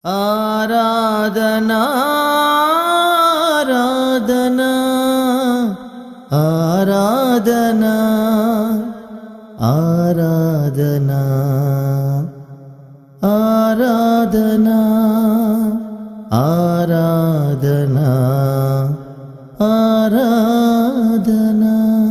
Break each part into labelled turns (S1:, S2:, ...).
S1: ఆరాధనా ఆరాధనా ఆరాధనా ఆరాధనా ఆరాధనా ఆరాధనా ఆరాధనా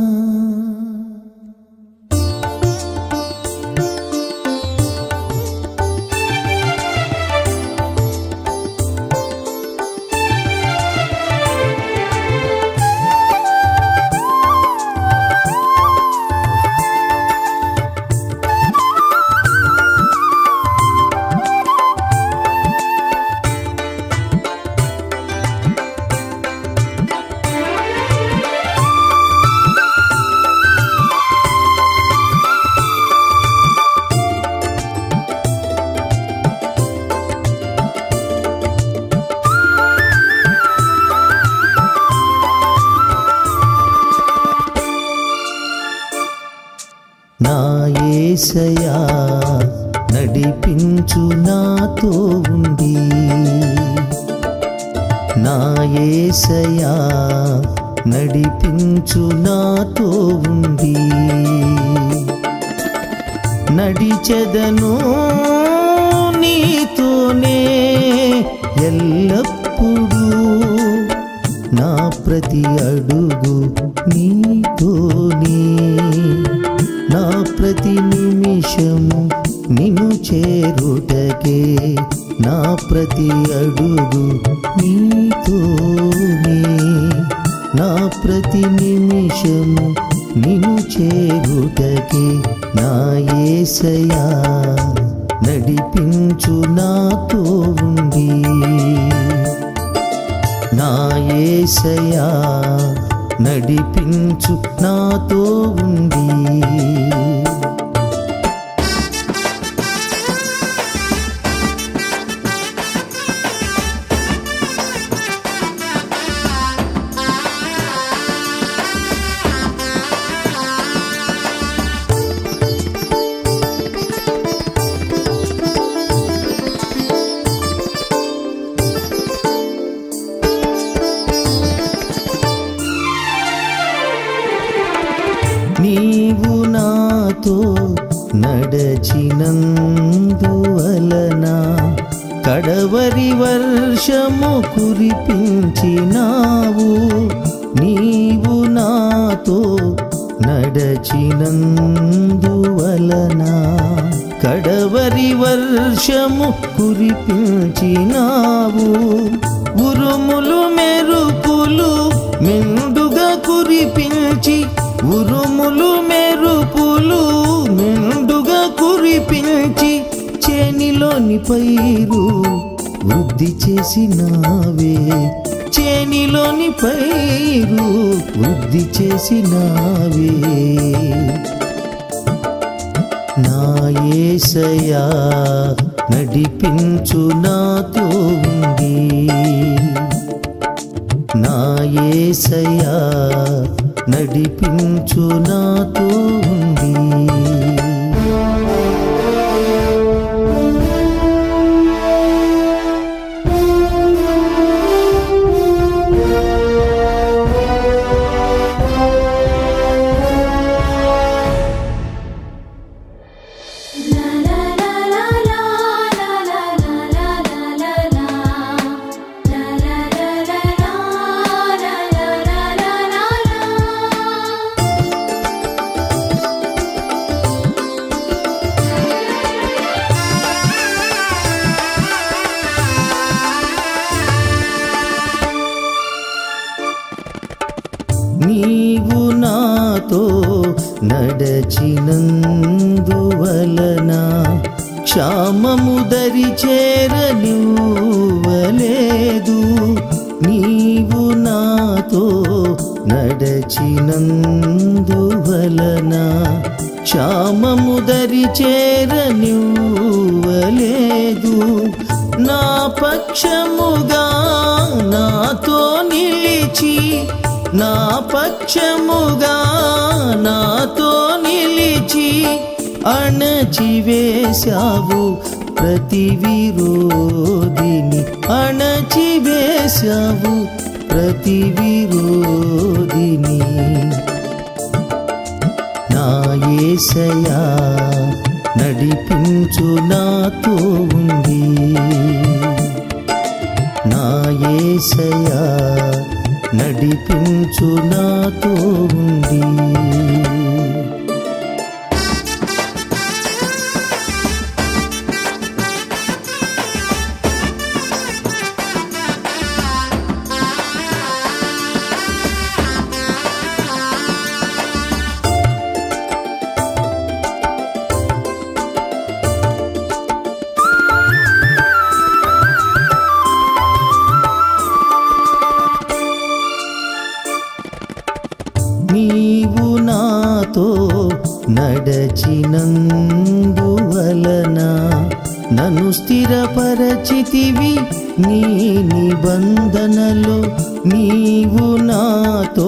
S1: నా యేసయా నడిపించు నాతో ఉండి నా యేసయా నడిపించు నాతో ఉండి నడిచెదను నీతోనే ఎల్లప్పుడూ నా ప్రతి అడుగు నీతోనే నా ప్రతి నిమిషము నిన్ను చేరుటకే నా ప్రతి అడుగు నీతోనే నా ప్రతి నిమిషము నిన్ను చేరుటకే నా యేసయా నడిపించు నాతో ఉండి నా యేసయా నడిపించు నాతో ఉండి నీవు నాతో నడచినందువలన కడవరి వర్షము కురిపించినావు నీవు నాతో నడచినందువలన కడవరి వర్షము కురిపించినావు ఉరుములు మెరుపులు మెండుగా కురిపించి ఉరుములు మెరుపులు మెండుగా కురిపించి చేనిలోని పైరు వృద్ధి చేసినావే చేనిలోని పైరు వృద్ధి చేసినావే నా యేసయా నడిపించు నాతో ఉండి నా యేసయా నడిపించు నాతో ఉండి
S2: La la la la la la la la la la la la La la la la la la la la la la la
S1: నీవు నాతో నడచినందువలన క్షామము దరి చేరనివ్వలేదు నీవు నాతో నడచినందువలన క్షామము దరి చేరనివ్వలేదు నా పక్షముగా నాతో నిలిచి నా పక్షముగా నాతో నిలిచి అణచివేశావు ప్రతి విరోధిని అణచివేశావు ప్రతి విరోధిని నా యేసయా నడిపించు నాతో ఉండి నా యేసయా నడిపించు నాతో ఉండి నీవు నాతో నడచినందువలన నన్ను స్థిరపరచితివి నీ నిబంధనలో నీవు నాతో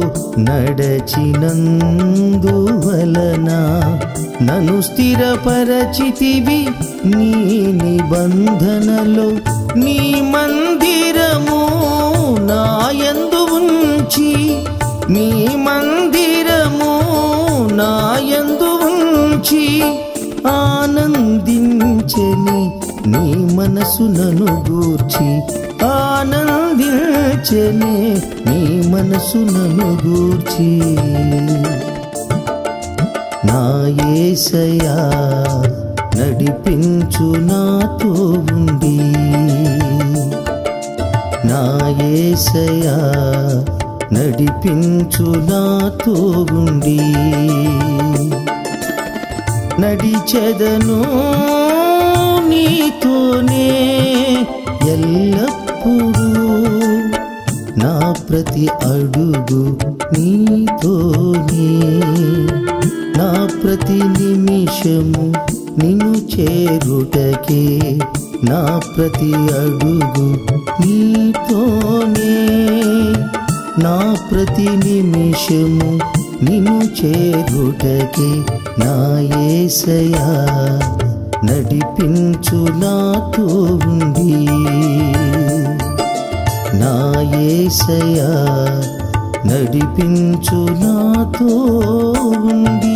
S1: నడచినందువలన నన్ను స్థిరపరచితివి నీ నిబంధనలో నీ మందిరము నాయందు ఉంచి నీ మందిరము నాయందు ఉంచి ఆనందించని నీ మనసునను గూర్చి ఆనందించని నీ మనసునను గూర్చి నా యేసయా నడిపించు నాతో ఉండి నా యేసయా నడిపించు నాతో ఉండి నడిచెదను నీతోనే ఎల్లప్పుడూ నా ప్రతి అడుగు నీతోనే నా ప్రతి నిమిషము నిన్ను చేరుటకే నా ప్రతి అడుగు నీతోనే నా ప్రతి నిమిషము నిన్ను చేరుటకే నా యేసయా నడిపించు నాతో ఉండి నా యేసయా నడిపించు నాతో ఉండి